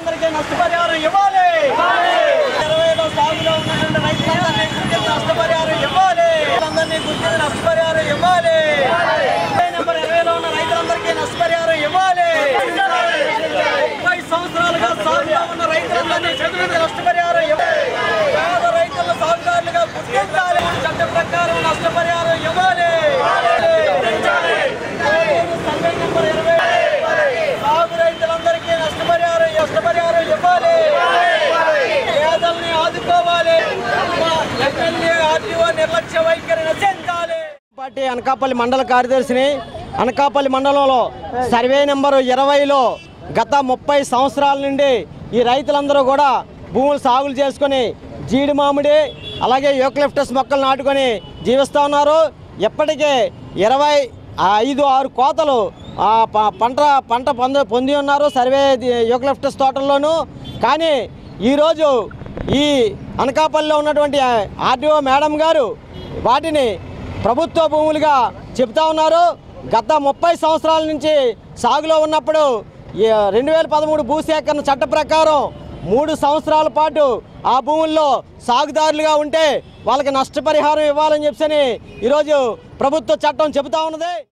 రైతులందరికీ నష్టపరిహారం ఇవ్వాలి ఇరవైలో సాగులో ఉన్నటువంటి రైతులందరినీ గుర్తించి నష్టపరిహారం ఇవ్వాలి రైతులందరినీ గుర్తించి నష్టపరిహారం ఇవ్వాలి ఇరవై నెంబర్ ఇరవైలో ఉన్న రైతులందరికీ నష్టపరిహారం ఇవ్వాలి ముప్పై సంవత్సరాలుగా సాగులో ఉన్న రైతులందరినీ గుర్తించి నష్టపరిహారం ఇవ్వాలి పేద రైతుల సాగుదారులుగా గుర్తించాలి చట్ట ప్రకారం నష్టపరిహారం ఇవ్వాలి సర్వే నెంబర్ ఇరవై సాగు రైతులందరికీ నష్టపరిహారం నష్టపరిహారం ఇవ్వాలి పేదల్ని ఆదుకోవాలి ఎమ్మెల్యే ఆర్టీఓ నిర్లక్ష్య వైఖరి నశించాలి పార్టీ అనకాపల్లి మండల కార్యదర్శిని అనకాపల్లి మండలంలో సర్వే నెంబరు ఇరవైలో గత ముప్పై సంవత్సరాల నుండి ఈ రైతులందరూ కూడా భూములు సాగులు చేసుకొని జీడి మామిడి అలాగే యూక్లిప్టస్ మొక్కలు నాటుకొని జీవిస్తూ ఉన్నారు ఎప్పటికే ఇరవై ఐదు ఆరు కోతలు ఆ ప- పంట పంట పొంద పొంది ఉన్నారు సర్వే యూక్లిప్టస్ తోటల్లోనూ కానీ ఈరోజు ఈ అనకాపల్లిలో ఉన్నటువంటి ఆర్డీఓ మేడం గారు వాటిని ప్రభుత్వ భూములుగా చెప్తా ఉన్నారు గత ముప్పై సంవత్సరాల నుంచి సాగులో ఉన్నప్పుడు ఈ రెండు వేల పదమూడు భూసేకరణ చట్ట ప్రకారం మూడు సంవత్సరాల పాటు ఆ భూముల్లో సాగుదారులుగా ఉంటే వాళ్ళకి నష్టపరిహారం ఇవ్వాలని చెప్పని ఈరోజు ప్రభుత్వ చట్టం చెబుతా ఉన్నది